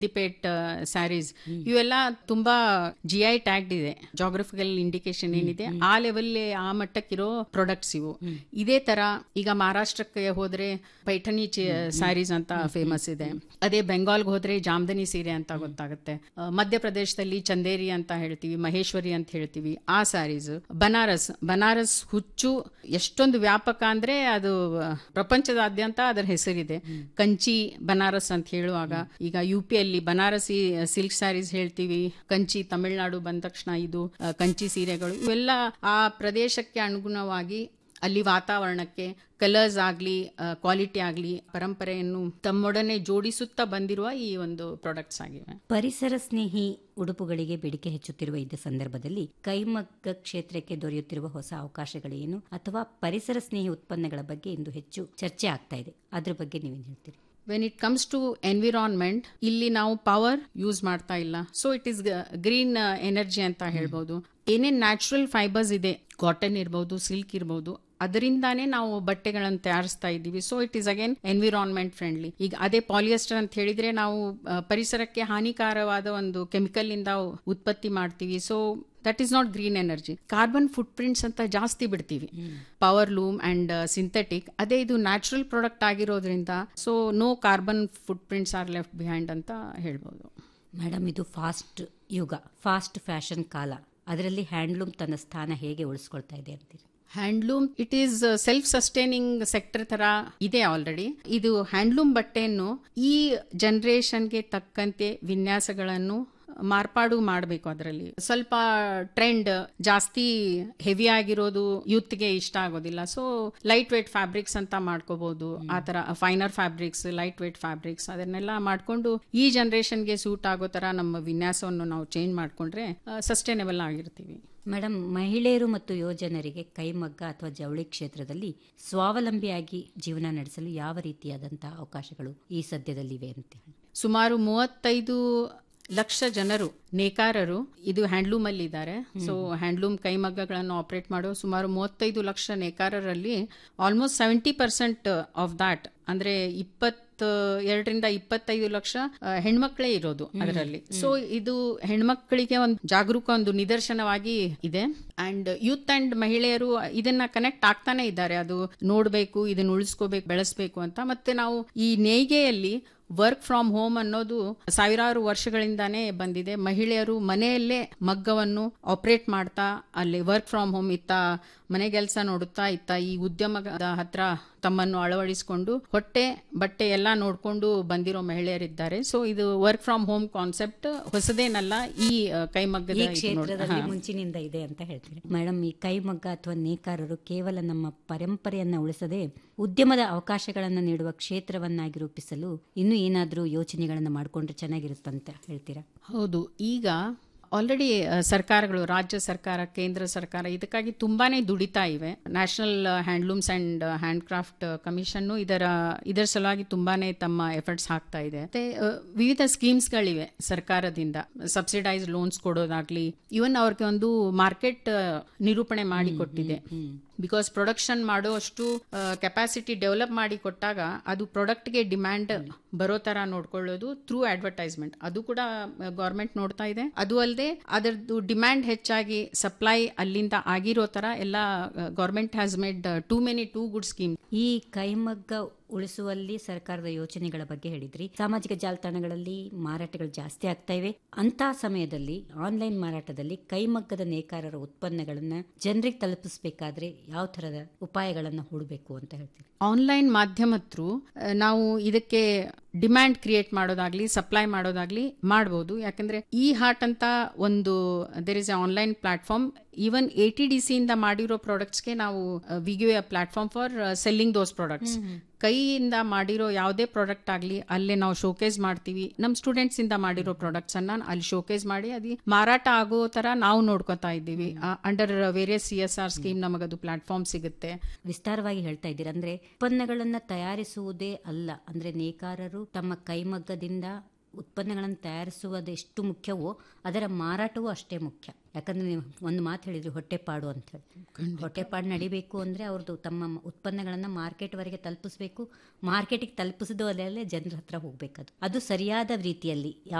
ತಿಪೇಟ್ ಸ್ಯಾರೀಸ್ ಇವೆಲ್ಲ ತುಂಬಾ G I tagged ಇದೆ ಜಾಗ್ರಫಿಕಲ್ ಇಂಡಿಕೇಶನ್ ಏನಿದೆ ಆ ಲೆವೆಲ್ ಆ ಮಟ್ಟಕ್ಕಿರೋ ಪ್ರಾಡಕ್ಟ್ಸ್ ಇವು ಇದೇ ತರ ಈಗ ಮಹಾರಾಷ್ಟ್ರಕ್ಕೆ ಹೋದ್ರೆ ಪೈಠಣಿ ಸ್ಯಾರೀಸ್ ಅಂತ ಫೇಮಸ್ ಇದೆ ಅದೇ ಬೆಂಗಾಲ್ಗೆ ಹೋದ್ರೆ ಜಾಮ್ದನಿ ಸೀರೆ ಅಂತ ಗೊತ್ತಾಗುತ್ತೆ ಆ, ಮಧ್ಯಪ್ರದೇಶದಲ್ಲಿ ಚಂದೇರಿ ಅಂತ ಹೇಳ್ತೀವಿ ಮಹೇಶ್ವರಿ ಅಂತ ಹೇಳ್ತೀವಿ ಆ ಸ್ಯಾರೀಸ್ ಬನಾರಸ್ ಬನಾರಸ್ ಹುಚ್ಚು ಎಷ್ಟೊಂದು ವ್ಯಾಪಕ ಅಂದ್ರೆ ಅದು ಆ, ಪ್ರಪಂಚದಾದ್ಯಂತ ಅದರ ಹೆಸರಿದೆ ಕಂಚಿ ಬನಾರಸ್ ಅಂತ ಹೇಳುವಾಗ ಈಗ ಯು ಪಿ ಅಲ್ಲಿ ಬನಾರಸಿ ಸಿಲ್ಕ್ ಸ್ಯಾರೀಸ್ ಹೇಳ್ತೀವಿ ಕಂಚಿ ತಮಿಳುನಾಡು ಬಂದ ತಕ್ಷಣ ಇದು ಆ, ಕಂಚಿ ಸೀರೆಗಳು ಇವೆಲ್ಲ ಆ ಪ್ರದೇಶಕ್ಕೆ ಅನುಗುಣವಾಗಿ ಅಲ್ಲಿ ವಾತಾವರಣಕ್ಕೆ ಕಲರ್ಸ್ ಆಗಲಿ ಕ್ವಾಲಿಟಿ ಆಗಲಿ ಪರಂಪರೆಯನ್ನು ತಮ್ಮೊಡನೆ ಜೋಡಿಸುತ್ತಾ ಬಂದಿರುವ ಈ ಒಂದು ಪ್ರಾಡಕ್ಟ್ಸ್ ಆಗಿವೆ ಪರಿಸರ ಸ್ನೇಹಿ ಉಡುಪುಗಳಿಗೆ ಬೇಡಿಕೆ ಹೆಚ್ಚುತ್ತಿರುವ ಇದ್ದ ಸಂದರ್ಭದಲ್ಲಿ ಕೈಮಗ್ಗ ಕ್ಷೇತ್ರಕ್ಕೆ ದೊರೆಯುತ್ತಿರುವ ಹೊಸ ಅವಕಾಶಗಳೇನು ಅಥವಾ ಪರಿಸರ ಸ್ನೇಹಿ ಉತ್ಪನ್ನಗಳ ಬಗ್ಗೆ ಇಂದು ಹೆಚ್ಚು ಚರ್ಚೆ ಆಗ್ತಾ ಇದೆ ಅದ್ರ ಬಗ್ಗೆ ನೀವೇನು ಹೇಳ್ತೀರಿ when it comes to environment ಇಲ್ಲಿ ನಾವು ಪವರ್ ಯೂಸ್ ಮಾಡ್ತಾ ಇಲ್ಲ so it is green energy ಅಂತ ಹೇಳ್ಬೋದು ಏನೇನ್ ನ್ಯಾಚುರಲ್ ಫೈಬರ್ಸ್ ಇದೆ ಕಾಟನ್ ಇರ್ಬೋದು ಸಿಲ್ಕ್ ಇರ್ಬೋದು ಅದರಿಂದಾನೇ ನಾವು ಬಟ್ಟೆಗಳನ್ನು ತಯಾರಿಸ್ತಾ ಇದ್ದೀವಿ so it is again environment friendly ಈಗ ಅದೇ ಪಾಲಿಯಸ್ಟರ್ ಅಂತ ಹೇಳಿದ್ರೆ ನಾವು ಆ, ಪರಿಸರಕ್ಕೆ ಹಾನಿಕಾರವಾದ ಒಂದು ಕೆಮಿಕಲ್ ಇಂದ ಉತ್ಪತ್ತಿ ಮಾಡ್ತೀವಿ so that is not green energy carbon footprints ಅಂತ ಜಾಸ್ತಿ ಬಿಡ್ತೀವಿ ಪವರ್ ಲೂಮ್ ಅಂಡ್ ಸಿಂಥೆಟಿಕ್ ಅದೇ ಇದು ನ್ಯಾಚುರಲ್ ಪ್ರಾಡಕ್ಟ್ ಆಗಿರೋದ್ರಿಂದ so no carbon footprints are left behind ಅಂತ ಹೇಳ್ಬೋದು ಮೇಡಮ್ ಇದು ಫಾಸ್ಟ್ ಯುಗ ಫಾಸ್ಟ್ ಫ್ಯಾಷನ್ ಕಾಲ ಅದರಲ್ಲಿ ಹ್ಯಾಂಡ್ಲೂಮ್ ತನ್ನ ಸ್ಥಾನ ಹೇಗೆ ಉಳಿಸ್ಕೊಳ್ತಾ ಇದೆ ಅಂತೀರಿ handloom it is self sustaining sector ತರ ಇದೆ ಆಲ್ರೆಡಿ ಇದು ಹ್ಯಾಂಡ್ಲೂಮ್ ಬಟ್ಟೆಯನ್ನು ಈ ಜನರೇಷನ್ಗೆ ತಕ್ಕಂತೆ ವಿನ್ಯಾಸಗಳನ್ನು ಮಾರ್ಪಾಡು ಮಾಡಬೇಕು ಅದರಲ್ಲಿ ಸ್ವಲ್ಪ ಟ್ರೆಂಡ್ ಜಾಸ್ತಿ ಹೆವಿ ಆಗಿರೋದು ಯೂತ್ಗೆ ಇಷ್ಟ ಆಗೋದಿಲ್ಲ ಸೊ ಲೈಟ್ ವೇಟ್ ಫ್ಯಾಬ್ರಿಕ್ಸ್ ಅಂತ ಮಾಡ್ಕೋಬಹುದು ಆ ತರ finer fabrics light weight fabrics ಅದನ್ನೆಲ್ಲ ಮಾಡ್ಕೊಂಡು ಈ ಜನರೇಷನ್ಗೆ ಸೂಟ್ ಆಗೋ ತರ ನಮ್ಮ ವಿನ್ಯಾಸವನ್ನು ನಾವು ಚೇಂಜ್ ಮಾಡ್ಕೊಂಡ್ರೆ ಸಸ್ಟೈನಬಲ್ ಆಗಿರ್ತೀವಿ ಮೇಡಮ್ ಮಹಿಳೆಯರು ಮತ್ತು ಯುವಜನರಿಗೆ ಕೈಮಗ್ಗ ಅಥವಾ ಜವಳಿ ಕ್ಷೇತ್ರದಲ್ಲಿ ಸ್ವಾವಲಂಬಿಯಾಗಿ ಜೀವನ ನಡೆಸಲು ಯಾವ ರೀತಿಯಾದಂತಹ ಅವಕಾಶಗಳು ಈ ಸದ್ಯದಲ್ಲಿವೆ ಅಂತ ಹೇಳಿ ಸುಮಾರು ಮೂವತ್ತೈದು ಲಕ್ಷ ಜನರು ನೇಕಾರರು ಇದು ಹ್ಯಾಂಡ್ಲೂಮ್ ಅಲ್ಲಿ ಇದ್ದಾರೆ ಸೊ ಹ್ಯಾಂಡ್ಲೂಮ್ ಕೈಮಗ್ಗಗಳನ್ನು ಆಪರೇಟ್ ಮಾಡೋ ಸುಮಾರು ಮೂವತ್ತೈದು ಲಕ್ಷ ನೇಕಾರರಲ್ಲಿ almost seventy percent of that ಅಂದ್ರೆ ಇಪ್ಪತ್ತ ಎರಡರಿಂದ ಇಪ್ಪತ್ತೈದು ಲಕ್ಷ ಆ, ಹೆಣ್ಮಕ್ಳೇ ಇರೋದು ಅದರಲ್ಲಿ ಸೊ ಇದು ಹೆಣ್ಮಕ್ಳಿಗೆ ಒಂದು ಜಾಗರೂಕ ಒಂದು ನಿದರ್ಶನವಾಗಿ ಇದೆ ಅಂಡ್ ಯೂತ್ ಅಂಡ್ ಮಹಿಳೆಯರು ಇದನ್ನ ಕನೆಕ್ಟ್ ಆಗ್ತಾನೆ ಇದ್ದಾರೆ ಅದು ನೋಡ್ಬೇಕು ಇದನ್ನ ಉಳಿಸ್ಕೋಬೇಕು ಬೆಳೆಸ್ಬೇಕು ಅಂತ ಮತ್ತೆ ನಾವು ಈ ನೇಯ್ಗೆಯಲ್ಲಿ ವರ್ಕ್ ಫ್ರಮ್ ಹೋಮ್ ಅನ್ನೋದು ಸಾವಿರಾರು ವರ್ಷಗಳಿಂದಾನೇ ಬಂದಿದೆ ಮಹಿಳೆಯರು ಮನೆಯಲ್ಲೇ ಮಗ್ಗವನ್ನು ಆಪರೇಟ್ ಮಾಡ್ತಾ ಅಲ್ಲಿ ವರ್ಕ್ ಫ್ರಮ್ ಹೋಮ್ ಇತ್ತ ಮನೆ ಕೆಲಸ ನೋಡುತ್ತಾ ಇತ್ತ ಈ ಉದ್ಯಮದ ಹತ್ರ ತಮ್ಮನ್ನು ಅಳವಡಿಸಿಕೊಂಡು ಹೊಟ್ಟೆ ಬಟ್ಟೆ ಎಲ್ಲ ನೋಡ್ಕೊಂಡು ಬಂದಿರೋ ಮಹಿಳೆಯರಿದ್ದಾರೆ ಸೊ ಇದು ವರ್ಕ್ ಫ್ರಮ್ ಹೋಮ್ ಕಾನ್ಸೆಪ್ಟ್ ಹೊಸದೇನಲ್ಲ ಈ ಆ, ಕೈಮಗ್ಗದ ಈ ಇದು ನೋಡಿ- ಕ್ಷೇತ್ರದಲ್ಲಿ ಹಾ. ಮುಂಚಿನಿಂದ ಇದೆ ಅಂತ ಹೇಳ್ತೀರಿ ಮೇಡಮ್ ಈ ಕೈಮಗ್ಗ ಅಥವಾ ನೇಕಾರರು ಕೇವಲ ನಮ್ಮ ಪರಂಪರೆಯನ್ನ ಉಳಿಸದೆ ಉದ್ಯಮದ ಅವಕಾಶಗಳನ್ನು ನೀಡುವ ಕ್ಷೇತ್ರವನ್ನಾಗಿ ರೂಪಿಸಲು ಇನ್ನೂ ಏನಾದರೂ ಯೋಚನೆಗಳನ್ನು ಮಾಡಿಕೊಂಡ್ರೆ ಚೆನ್ನಾಗಿರುತ್ತಂತ ಹೇಳ್ತೀರಾ ಹೌದು ಈಗ ಆಲ್ರೆಡಿ ಸರ್ಕಾರಗಳು ರಾಜ್ಯ ಸರ್ಕಾರ ಕೇಂದ್ರ ಸರ್ಕಾರ ಇದಕ್ಕಾಗಿ ತುಂಬಾನೇ ದುಡಿತಾ ಇವೆ national handlooms and hand craft commission ಇದರ ಇದರ ಸಲುವಾಗಿ ತುಂಬಾನೇ ತಮ್ಮ ಎಫರ್ಟ್ಸ್ ಹಾಕ್ತಾ ಇದೆ ಮತ್ತೆ ಆ, ವಿವಿಧ ಸ್ಕೀಮ್ಸ್ಗಳಿವೆ ಸರ್ಕಾರದಿಂದ ಸಬ್ಸಿಡೈಸ್ ಲೋನ್ಸ್ ಕೊಡೋದಾಗ್ಲಿ ಇವನ್ ಅವ್ರಿಗೆ ಒಂದು ಮಾರ್ಕೆಟ್ ನಿರೂಪಣೆ ಮಾಡಿ ಕೊಟ್ಟಿದೆ ಬಿಕಾಸ್ ಪ್ರೊಡಕ್ಷನ್ ಮಾಡೋ ಅಷ್ಟು ಕೆಪಾಸಿಟಿ ಡೆವಲಪ್ ಮಾಡಿ ಕೊಟ್ಟಾಗ ಅದು ಪ್ರಾಡಕ್ಟ್ಗೆ ಡಿಮ್ಯಾಂಡ್ ಬರೋ ತರ ನೋಡ್ಕೊಳ್ಳೋದು ಥ್ರೂ ಅಡ್ವರ್ಟೈಸ್ಮೆಂಟ್ ಅದು ಕೂಡ ಗೌರ್ಮೆಂಟ್ ನೋಡ್ತಾ ಇದೆ ಅದು ಅಲ್ಲದೆ ಅದರದ್ದು ಡಿಮ್ಯಾಂಡ್ ಹೆಚ್ಚಾಗಿ ಸಪ್ಲೈ ಅಲ್ಲಿಂದ ಆಗಿರೋ ತರ ಎಲ್ಲ government has made too many too good scheme ಈ ಕೈಮಗ್ಗ ಉಳಿಸುವಲ್ಲಿ ಸರ್ಕಾರದ ಯೋಚನೆಗಳ ಬಗ್ಗೆ ಹೇಳಿದ್ರಿ ಸಾಮಾಜಿಕ ಜಾಲತಾಣಗಳಲ್ಲಿ ಮಾರಾಟಗಳು ಜಾಸ್ತಿ ಆಗ್ತಾ ಇವೆ ಅಂತ ಸಮಯದಲ್ಲಿ ಆನ್ಲೈನ್ ಮಾರಾಟದಲ್ಲಿ ಕೈಮಗ್ಗದ ನೇಕಾರರ ಉತ್ಪನ್ನಗಳನ್ನ ಜನರಿಗೆ ತಲುಪಿಸಬೇಕಾದ್ರೆ ಯಾವ ತರದ ಉಪಾಯಗಳನ್ನ ಹೂಡಬೇಕು ಅಂತ ಹೇಳ್ತೀರಿ ಆನ್ಲೈನ್ ಮಾಧ್ಯಮದ್ರು ಆ, ನಾವು ಇದಕ್ಕೆ ಡಿಮ್ಯಾಂಡ್ ಕ್ರಿಯೇಟ್ ಮಾಡೋದಾಗ್ಲಿ ಸಪ್ಲೈ ಮಾಡೋದಾಗ್ಲಿ ಮಾಡ್ಬೋದು ಯಾಕಂದ್ರೆ ಈ ಹಾಟ್ ಅಂತ ಒಂದು there is a online platform even A T D C ಇಂದ ಮಾಡಿರೋ ಪ್ರಾಡಕ್ಟ್ಸ್ಗೆ ನಾವು we give a platform for selling those products ಕೈಯಿಂದ ಮಾಡಿರೋ ಯಾವುದೇ ಪ್ರಾಡಕ್ಟ್ ಆಗಲಿ ಅಲ್ಲೇ ನಾವು ಶೋಕೇಸ್ ಮಾಡ್ತೀವಿ ನಮ್ಮ ಸ್ಟೂಡೆಂಟ್ಸ್ ಇಂದ ಮಾಡಿರೋ ಪ್ರಾಡಕ್ಟ್ಸ್ ಅನ್ನ ಅಲ್ಲಿ ಶೋಕೇಸ್ ಮಾಡಿ ಅದು ಮಾರಾಟ ಆಗೋ ತರ ನಾವು ನೋಡ್ಕೊತಾ ಇದ್ದೀವಿ under various C S R scheme ನಮಗದು ಪ್ಲಾಟ್ಫಾರ್ಮ್ ಸಿಗುತ್ತೆ ವಿಸ್ತಾರವಾಗಿ ಹೇಳ್ತಾ ಇದ್ದೀರಾ ಅಂದ್ರೆ ಉತ್ಪನ್ನಗಳನ್ನ ತಯಾರಿಸುವುದೇ ಅಲ್ಲ ಅಂದ್ರೆ ನೇಕಾರರು ತಮ್ಮ ಕೈಮಗ್ಗದಿಂದ ಉತ್ಪನ್ನಗಳನ್ನು ತಯಾರಿಸುವುದು ಎಷ್ಟು ಮುಖ್ಯವೋ ಅದರ ಮಾರಾಟವೂ ಅಷ್ಟೇ ಮುಖ್ಯ ಯಾಕಂದ್ರೆ ನೀವು ಒಂದು ಮಾತು ಹೇಳಿದ್ರಿ ಹೊಟ್ಟೆಪಾಡು ಅಂತ ಹೇಳಿ ಹೊಟ್ಟೆಪಾಡು ನಡಿಬೇಕು ಅಂದರೆ ಅವ್ರದ್ದು ತಮ್ಮ ಉತ್ಪನ್ನಗಳನ್ನು ಮಾರ್ಕೆಟ್ವರೆಗೆ ತಲುಪಿಸ್ಬೇಕು ಮಾರ್ಕೆಟಿಗೆ ತಲುಪಿಸಿದ ಅಲ್ಲೇ ಜನರ ಹತ್ರ ಹೋಗ್ಬೇಕದು ಅದು ಸರಿಯಾದ ರೀತಿಯಲ್ಲಿ